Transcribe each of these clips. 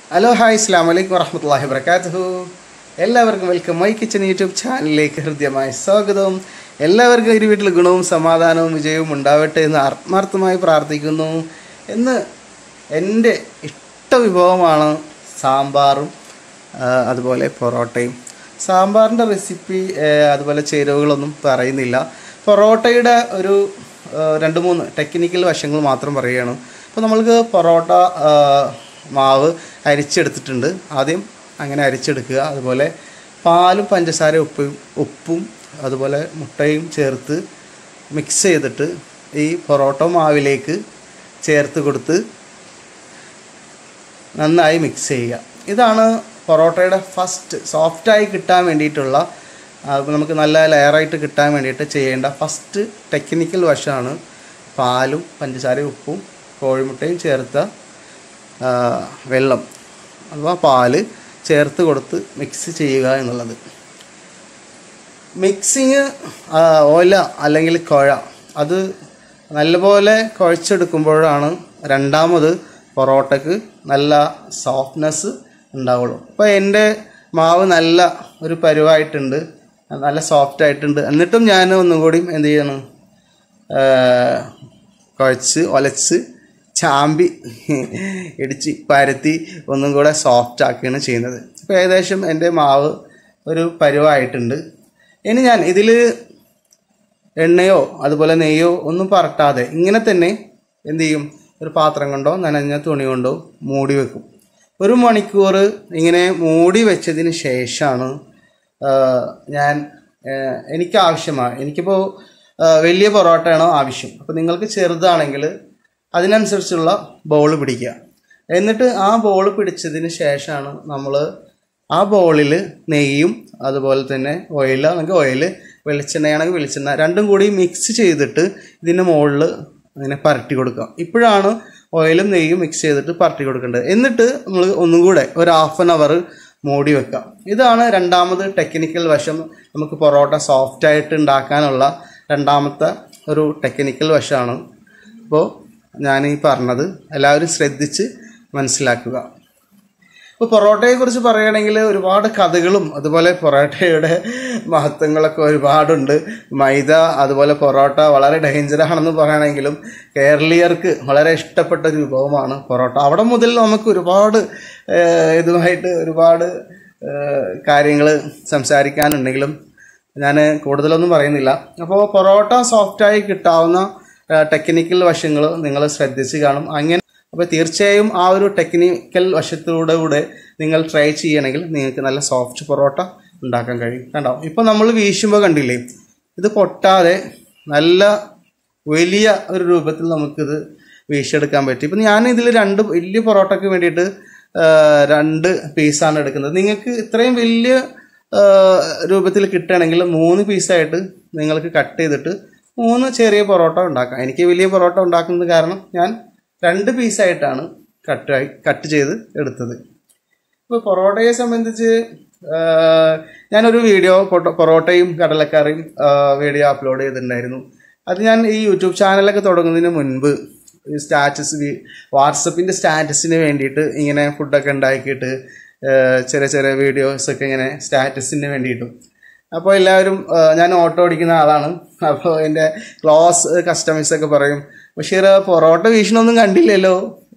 hello hi ഇസ്ലാം വലൈക്കും വറഹമത്തല്ലാഹി വർക്കാത്തുഹു എല്ലാവർക്കും വെൽക്കം മൈ കിച്ചൻ യൂട്യൂബ് ചാനലിലേക്ക് ഹൃദ്യമായ സ്വാഗതം എല്ലാവർക്കും ഒരു വീട്ടിൽ ഗുണവും സമാധാനവും വിജയവും ഉണ്ടാവട്ടെ എന്ന് ആത്മാർത്ഥമായി പ്രാർത്ഥിക്കുന്നു എന്ന് എൻ്റെ ഇഷ്ട വിഭവമാണ് സാമ്പാറും ആ, അതുപോലെ പൊറോട്ടയും സാമ്പാറിൻ്റെ റെസിപ്പി ആ, അതുപോലെ ചേരുവകളൊന്നും പറയുന്നില്ല പൊറോട്ടയുടെ ഒരു ആ, രണ്ട് മൂന്ന് ടെക്നിക്കൽ വശങ്ങൾ മാത്രം പറയുകയാണ് അപ്പോൾ നമ്മൾക്ക് പൊറോട്ട ആ, മാവ് അരിച്ചെടുത്തിട്ടുണ്ട് ആദ്യം അങ്ങനെ അരിച്ചെടുക്കുക അതുപോലെ പാലും പഞ്ചസാര ഉപ്പും ഉപ്പും അതുപോലെ മുട്ടയും ചേർത്ത് മിക്സ് ചെയ്തിട്ട് ഈ പൊറോട്ട മാവിലേക്ക് ചേർത്ത് കൊടുത്ത് നന്നായി മിക്സ് ചെയ്യുക ഇതാണ് പൊറോട്ടയുടെ ഫസ്റ്റ് സോഫ്റ്റായി കിട്ടാൻ വേണ്ടിയിട്ടുള്ള ആ, നമുക്ക് നല്ല ലെയറായിട്ട് കിട്ടാൻ വേണ്ടിയിട്ട് ചെയ്യേണ്ട ഫസ്റ്റ് ടെക്നിക്കൽ വശമാണ് പാലും പഞ്ചസാരയും ഉപ്പും കോഴിമുട്ടയും ചേർത്ത ആ, വെള്ളം അഥവാ പാല് ചേർത്ത് കൊടുത്ത് മിക്സ് ചെയ്യുക എന്നുള്ളത് മിക്സിങ് ഓല അല്ലെങ്കിൽ കുഴ അത് നല്ലപോലെ കുഴച്ചെടുക്കുമ്പോഴാണ് രണ്ടാമത് പൊറോട്ടക്ക് നല്ല സോഫ്റ്റ്നെസ് ഉണ്ടാവുള്ളൂ അപ്പോൾ എൻ്റെ മാവ് നല്ല ഒരു പരുവായിട്ടുണ്ട് നല്ല സോഫ്റ്റ് ആയിട്ടുണ്ട് എന്നിട്ടും ഞാൻ ഒന്നും കൂടി എന്ത് ചെയ്യണം ആ, കുഴച്ച് ഒലച്ച് ചാമ്പി ഇടിച്ച് പരത്തി ഒന്നും കൂടെ സോഫ്റ്റ് ആക്കുകയാണ് ചെയ്യുന്നത് ഇപ്പോൾ ഏകദേശം എൻ്റെ മാവ് ഒരു പരുവായിട്ടുണ്ട് ഇനി ഞാൻ ഇതിൽ എണ്ണയോ അതുപോലെ നെയ്യോ ഒന്നും പറട്ടാതെ ഇങ്ങനെ തന്നെ എന്ത് ചെയ്യും ഒരു പാത്രം കൊണ്ടോ നനഞ്ഞ തുണി കൊണ്ടോ മൂടി വെക്കും ഒരു മണിക്കൂർ ഇങ്ങനെ മൂടി വെച്ചതിന് ശേഷമാണ് ആ, ഞാൻ ആ, എനിക്ക് ആവശ്യമാണ് എനിക്കിപ്പോൾ ആ, വലിയ പൊറോട്ടയാണോ ആവശ്യം അപ്പോൾ നിങ്ങൾക്ക് ചെറുതാണെങ്കിൽ അതിനനുസരിച്ചുള്ള ബോൾ പിടിക്കുക എന്നിട്ട് ആ ബോൾ പിടിച്ചതിന് ശേഷമാണ് നമ്മൾ ആ ബോളിൽ നെയ്യും അതുപോലെ തന്നെ ഓയിലാണെങ്കിൽ ഓയിൽ വെളിച്ചെണ്ണയാണെങ്കിൽ വെളിച്ചെണ്ണ രണ്ടും കൂടി മിക്സ് ചെയ്തിട്ട് ഇതിൻ്റെ മുകളിൽ അങ്ങനെ പരട്ടി കൊടുക്കുക ഇപ്പോഴാണ് ഓയിലും നെയ്യും മിക്സ് ചെയ്തിട്ട് പരട്ടി കൊടുക്കേണ്ടത് എന്നിട്ട് നമ്മൾ ഒന്നും കൂടെ ഒരു ഹാഫ് ആൻ അവർ മൂടി വെക്കാം ഇതാണ് രണ്ടാമത് ടെക്നിക്കൽ വശം നമുക്ക് പൊറോട്ട സോഫ്റ്റ് ആയിട്ട് ഉണ്ടാക്കാനുള്ള രണ്ടാമത്തെ ഒരു ടെക്നിക്കൽ വശമാണ് അപ്പോൾ ഞാൻ ഈ പറഞ്ഞത് എല്ലാവരും ശ്രദ്ധിച്ച് മനസ്സിലാക്കുക ഇപ്പോൾ പൊറോട്ടയെക്കുറിച്ച് പറയുകയാണെങ്കിൽ ഒരുപാട് കഥകളും അതുപോലെ പൊറോട്ടയുടെ മഹത്വങ്ങളൊക്കെ ഒരുപാടുണ്ട് മൈദ അതുപോലെ പൊറോട്ട വളരെ ഡേഞ്ചറാണെന്ന് പറയുകയാണെങ്കിലും കേരളീയർക്ക് വളരെ ഇഷ്ടപ്പെട്ട ഒരു വിഭവമാണ് പൊറോട്ട അവിടെ മുതൽ നമുക്ക് ഒരുപാട് ഏഹ്, ഇതുമായിട്ട് ഒരുപാട് കാര്യങ്ങൾ സംസാരിക്കാനുണ്ടെങ്കിലും ഞാൻ കൂടുതലൊന്നും പറയുന്നില്ല അപ്പോൾ പൊറോട്ട സോഫ്റ്റായി കിട്ടാവുന്ന ടെക്നിക്കൽ വശങ്ങൾ നിങ്ങൾ ശ്രദ്ധിച്ച് കാണും അങ്ങനെ അപ്പോൾ തീർച്ചയായും ആ ഒരു ടെക്നിക്കൽ വശത്തിലൂടെ കൂടെ നിങ്ങൾ ട്രൈ ചെയ്യണമെങ്കിൽ നിങ്ങൾക്ക് നല്ല സോഫ്റ്റ് പൊറോട്ട ഉണ്ടാക്കാൻ കഴിയും കണ്ടോ ഇപ്പോൾ നമ്മൾ വീശുമ്പോൾ കണ്ടില്ലേ ഇത് പൊട്ടാതെ നല്ല വലിയ ഒരു രൂപത്തിൽ നമുക്കിത് വീശിയെടുക്കാൻ പറ്റും ഇപ്പം ഞാൻ ഇതിൽ രണ്ട് വലിയ പൊറോട്ടയ്ക്ക് വേണ്ടിയിട്ട് ആ, രണ്ട് പീസാണ് എടുക്കുന്നത് നിങ്ങൾക്ക് ഇത്രയും വലിയ ആ, രൂപത്തിൽ കിട്ടുകയാണെങ്കിൽ മൂന്ന് പീസായിട്ട് നിങ്ങൾക്ക് കട്ട് ചെയ്തിട്ട് മൂന്ന് ചെറിയ പൊറോട്ട ഉണ്ടാക്കാം എനിക്ക് വലിയ പൊറോട്ട ഉണ്ടാക്കുന്നത് കാരണം ഞാൻ രണ്ട് പീസായിട്ടാണ് കട്ടായി കട്ട് ചെയ്ത് എടുത്തത് ഇപ്പോൾ പൊറോട്ടയെ സംബന്ധിച്ച് ആ, ഞാനൊരു വീഡിയോ പൊട്ട- പൊറോട്ടയും കടലക്കറിയും ആ, വീഡിയോ അപ്ലോഡ് ചെയ്തിട്ടുണ്ടായിരുന്നു അത് ഞാൻ ഈ യൂട്യൂബ് ചാനലൊക്കെ തുടങ്ങുന്നതിന് മുൻപ് ഈ സ്റ്റാറ്റസ് വാട്സപ്പിൻ്റെ സ്റ്റാറ്റസിന് വേണ്ടിയിട്ട് ഇങ്ങനെ ഫുഡൊക്കെ ഉണ്ടാക്കിയിട്ട് ആ, ചെറിയ ചെറിയ വീഡിയോസൊക്കെ ഇങ്ങനെ സ്റ്റാറ്റസിന് വേണ്ടിയിട്ടും അപ്പോൾ എല്ലാവരും ആ, ഞാൻ ഓട്ടോ ഓടിക്കുന്ന ആളാണ് അപ്പോൾ എൻ്റെ ക്ലോസ് കസ്റ്റമേഴ്സൊക്കെ പറയും ബഷീർ പൊറോട്ട വീശിനൊന്നും കണ്ടില്ലല്ലോ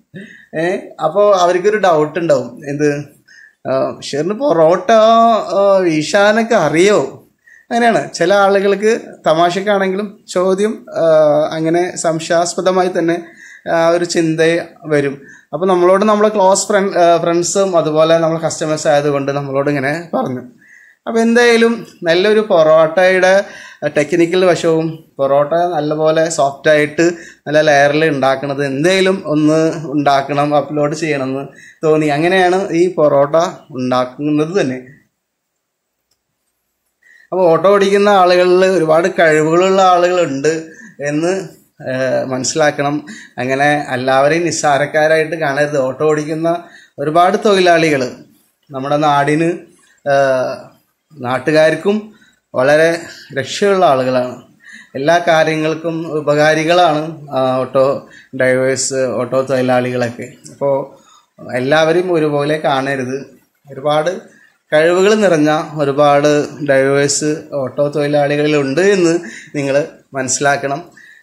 ഏ അപ്പോൾ അവർക്കൊരു ഡൗട്ട് ഉണ്ടാവും എന്ത് ആ, ബഷീറിന് പൊറോട്ട ആ, വീശാനൊക്കെ അറിയോ അങ്ങനെയാണ് ചില ആളുകൾക്ക് തമാശക്കാണെങ്കിലും ചോദ്യം ആ, അങ്ങനെ സംശയാസ്പദമായി തന്നെ ആ ഒരു ചിന്ത വരും അപ്പോൾ നമ്മളോട് നമ്മളെ ക്ലോസ് ഫ്രണ്ട് ഫ്രണ്ട്സും അതുപോലെ നമ്മളെ കസ്റ്റമേഴ്സ് ആയതുകൊണ്ട് നമ്മളോട് ഇങ്ങനെ പറഞ്ഞു അപ്പോൾ എന്തായാലും നല്ലൊരു പൊറോട്ടയുടെ ടെക്നിക്കൽ വശവും പൊറോട്ട നല്ലപോലെ സോഫ്റ്റായിട്ട് നല്ല ലെയറിൽ ഉണ്ടാക്കുന്നത് എന്തായാലും ഒന്ന് ഉണ്ടാക്കണം അപ്ലോഡ് ചെയ്യണമെന്ന് തോന്നി അങ്ങനെയാണ് ഈ പൊറോട്ട ഉണ്ടാക്കുന്നത് തന്നെ അപ്പോൾ ഓട്ടോ ഓടിക്കുന്ന ആളുകളിൽ ഒരുപാട് കഴിവുകളുള്ള ആളുകളുണ്ട് എന്ന് ഏഹ്, മനസ്സിലാക്കണം അങ്ങനെ എല്ലാവരെയും നിസ്സാരക്കാരായിട്ട് കാണരുത് ഓട്ടോ ഓടിക്കുന്ന ഒരുപാട് തൊഴിലാളികൾ നമ്മുടെ നാടിന് ഏഹ്, നാട്ടുകാർക്കും വളരെ രക്ഷയുള്ള ആളുകളാണ് എല്ലാ കാര്യങ്ങൾക്കും ഉപകാരികളാണ് ആ, ഓട്ടോ ഡ്രൈവേഴ്സ് ഓട്ടോ തൊഴിലാളികളൊക്കെ അപ്പോൾ എല്ലാവരും ഒരുപോലെ കാണരുത് ഒരുപാട് കഴിവുകൾ നിറഞ്ഞ ഒരുപാട് ഡൈവേഴ്സ് ഓട്ടോ തൊഴിലാളികളിലുണ്ട് എന്ന് നിങ്ങൾ മനസ്സിലാക്കണം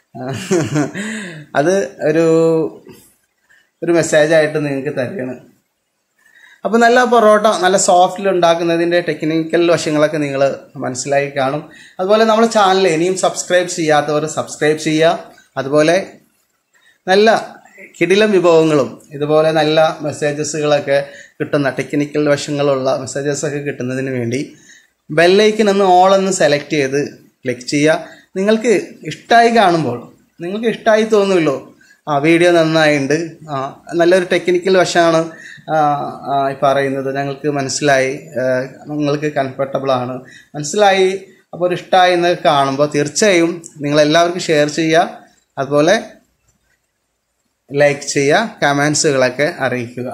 അത് ഒരു ഒരു മെസ്സേജായിട്ട് നിങ്ങൾക്ക് തരികയാണ് അപ്പോൾ നല്ല പൊറോട്ട നല്ല സോഫ്റ്റിൽ ഉണ്ടാക്കുന്നതിൻ്റെ ടെക്നിക്കൽ വശങ്ങളൊക്കെ നിങ്ങൾ മനസ്സിലായി കാണും അതുപോലെ നമ്മുടെ ചാനൽ ഇനിയും സബ്സ്ക്രൈബ് ചെയ്യാത്തവർ സബ്സ്ക്രൈബ് ചെയ്യുക അതുപോലെ നല്ല കിടിലം വിഭവങ്ങളും ഇതുപോലെ നല്ല മെസ്സേജസുകളൊക്കെ കിട്ടുന്ന ടെക്നിക്കൽ വശങ്ങളുള്ള മെസ്സേജസൊക്കെ കിട്ടുന്നതിന് വേണ്ടി ബെല്ലൈക്കൻ ഒന്ന് ഓൾ എന്ന് സെലക്ട് ചെയ്ത് ക്ലിക്ക് ചെയ്യുക നിങ്ങൾക്ക് ഇഷ്ടമായി കാണുമ്പോൾ നിങ്ങൾക്ക് ഇഷ്ടമായി തോന്നുമല്ലോ ആ വീഡിയോ നന്നായിട്ടുണ്ട് ആ നല്ലൊരു ടെക്നിക്കൽ വശമാണ് ആ, ആ, ഈ പറയുന്നത് ഞങ്ങൾക്ക് മനസ്സിലായി ആ, നിങ്ങൾക്ക് കംഫർട്ടബിൾ ആണ് മനസ്സിലായി അപ്പോൾ ഒരു ഇഷ്ടമായി എന്ന് കാണുമ്പോൾ തീർച്ചയായും നിങ്ങളെല്ലാവർക്കും ഷെയർ ചെയ്യുക അതുപോലെ ലൈക്ക് ചെയ്യുക കമൻസുകളൊക്കെ അറിയിക്കുക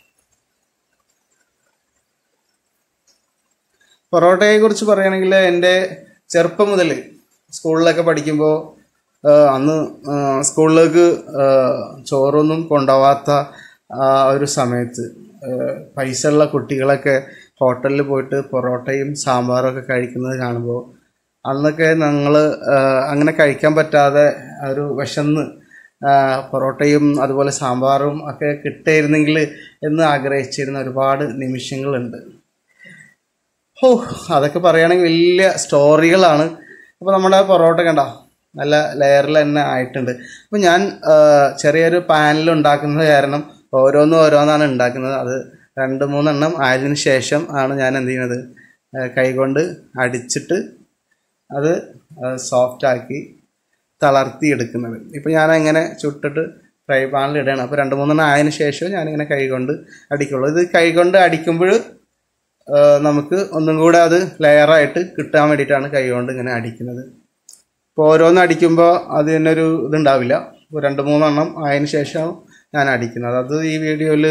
പൊറോട്ടയെ കുറിച്ച് പറയുകയാണെങ്കിൽ എൻ്റെ ചെറുപ്പം മുതൽ സ്കൂളിലൊക്കെ പഠിക്കുമ്പോൾ അന്ന് ആ, സ്കൂളിലേക്ക് ആ, ചോറൊന്നും കൊണ്ടുപോവാത്ത ആ ഒരു സമയത്ത് ആ, പൈസ ഉള്ള കുട്ടികളൊക്കെ ഹോട്ടലിൽ പോയിട്ട് പൊറോട്ടയും സാമ്പാറും ഒക്കെ കഴിക്കുന്നത് കാണുമ്പോൾ അന്നൊക്കെ ഞങ്ങൾ അങ്ങനെ കഴിക്കാൻ പറ്റാതെ ഒരു വിശന്ന് ആ, പൊറോട്ടയും അതുപോലെ സാമ്പാറും ഒക്കെ കിട്ടിയിരുന്നെങ്കിൽ എന്ന് ആഗ്രഹിച്ചിരുന്ന ഒരുപാട് നിമിഷങ്ങളുണ്ട് ഓ അതൊക്കെ പറയുകയാണെങ്കിൽ വലിയ സ്റ്റോറികളാണ് അപ്പോൾ നമ്മുടെ പൊറോട്ട കണ്ട നല്ല ലെയറിൽ തന്നെ ആയിട്ടുണ്ട് അപ്പോൾ ഞാൻ ആ, ചെറിയൊരു പാനിൽ ഉണ്ടാക്കുന്നത് കാരണം ഓരോന്നും ഓരോന്നാണ് ഉണ്ടാക്കുന്നത് അത് രണ്ട് മൂന്നെണ്ണം ആയതിനു ശേഷം ആണ് ഞാൻ എന്ത് ചെയ്യുന്നത് ആ, കൈകൊണ്ട് അടിച്ചിട്ട് അത് സോഫ്റ്റ് ആക്കി തളർത്തി എടുക്കുന്നത് ഇപ്പം ഞാൻ അങ്ങനെ ചുട്ടിട്ട് ഫ്രൈ പാനിൽ ഇടുകയാണ് അപ്പോൾ രണ്ട് മൂന്നെണ്ണം ആയതിനു ശേഷം ഞാനിങ്ങനെ കൈകൊണ്ട് അടിക്കുള്ളൂ ഇത് കൈകൊണ്ട് അടിക്കുമ്പോൾ നമുക്ക് ഒന്നും കൂടെ അത് ലെയറായിട്ട് കിട്ടാൻ വേണ്ടിയിട്ടാണ് കൈകൊണ്ട് ഇങ്ങനെ അടിക്കുന്നത് ഇപ്പോൾ ഓരോന്ന് അടിക്കുമ്പോൾ അത് തന്നെ ഒരു ഇതുണ്ടാവില്ല ഇപ്പോൾ രണ്ട് മൂന്നെണ്ണം ആയതിനു ശേഷം ഞാൻ അടിക്കുന്നത് അത് ഈ വീഡിയോയിൽ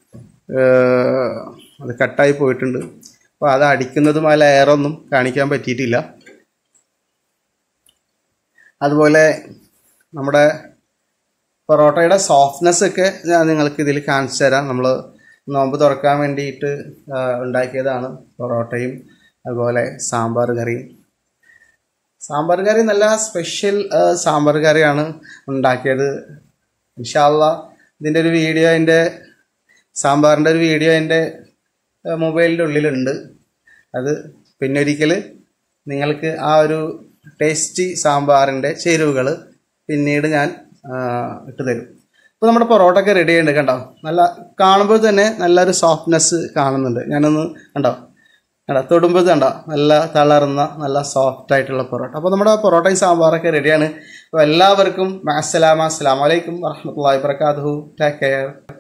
അത് കട്ടായി പോയിട്ടുണ്ട് അപ്പോൾ അത് അടിക്കുന്നതും ആ ലെയറൊന്നും കാണിക്കാൻ പറ്റിയിട്ടില്ല അതുപോലെ നമ്മുടെ പൊറോട്ടയുടെ സോഫ്റ്റ്നെസ് ഒക്കെ ഞാൻ നിങ്ങൾക്ക് ഇതിൽ കാണിച്ചു തരാം നമ്മൾ നോമ്പ് തുറക്കാൻ വേണ്ടിയിട്ട് ആ, ഉണ്ടാക്കിയതാണ് പൊറോട്ടയും അതുപോലെ സാമ്പാർ കറിയും സാമ്പാർ കറി നല്ല സ്പെഷ്യൽ ആ, സാമ്പാർ കറിയാണ് ഉണ്ടാക്കിയത് ഇൻഷാല്ല ഇതിൻ്റെ ഒരു വീഡിയോ എൻ്റെ സാമ്പാറിൻ്റെ ഒരു വീഡിയോ എൻ്റെ മൊബൈലിൻ്റെ ഉള്ളിലുണ്ട് അത് പിന്നൊരിക്കൽ നിങ്ങൾക്ക് ആ ഒരു ടേസ്റ്റി സാമ്പാറിൻ്റെ ചേരുവകൾ പിന്നീട് ഞാൻ ആ, ഇട്ട് തരും ഇപ്പോൾ നമ്മുടെ പൊറോട്ട ഒക്കെ റെഡി ആയിട്ടുണ്ട് കണ്ടോ നല്ല കാണുമ്പോൾ തന്നെ നല്ലൊരു സോഫ്റ്റ്നെസ് കാണുന്നുണ്ട് ഞാനൊന്ന് കണ്ടോ കണ്ടോ തൊടുമ്പോൾ കണ്ടോ നല്ല തളർന്ന നല്ല സോഫ്റ്റ് ആയിട്ടുള്ള പൊറോട്ട അപ്പോൾ നമ്മുടെ പൊറോട്ടയും സാമ്പാറൊക്കെ റെഡിയാണ് അപ്പോൾ എല്ലാവർക്കും അസ്സലാമ അസ്സലാമലൈക്കും വറഹമത്തല്ലാ വാബർക്കാത്തു ടേക്ക് കെയർ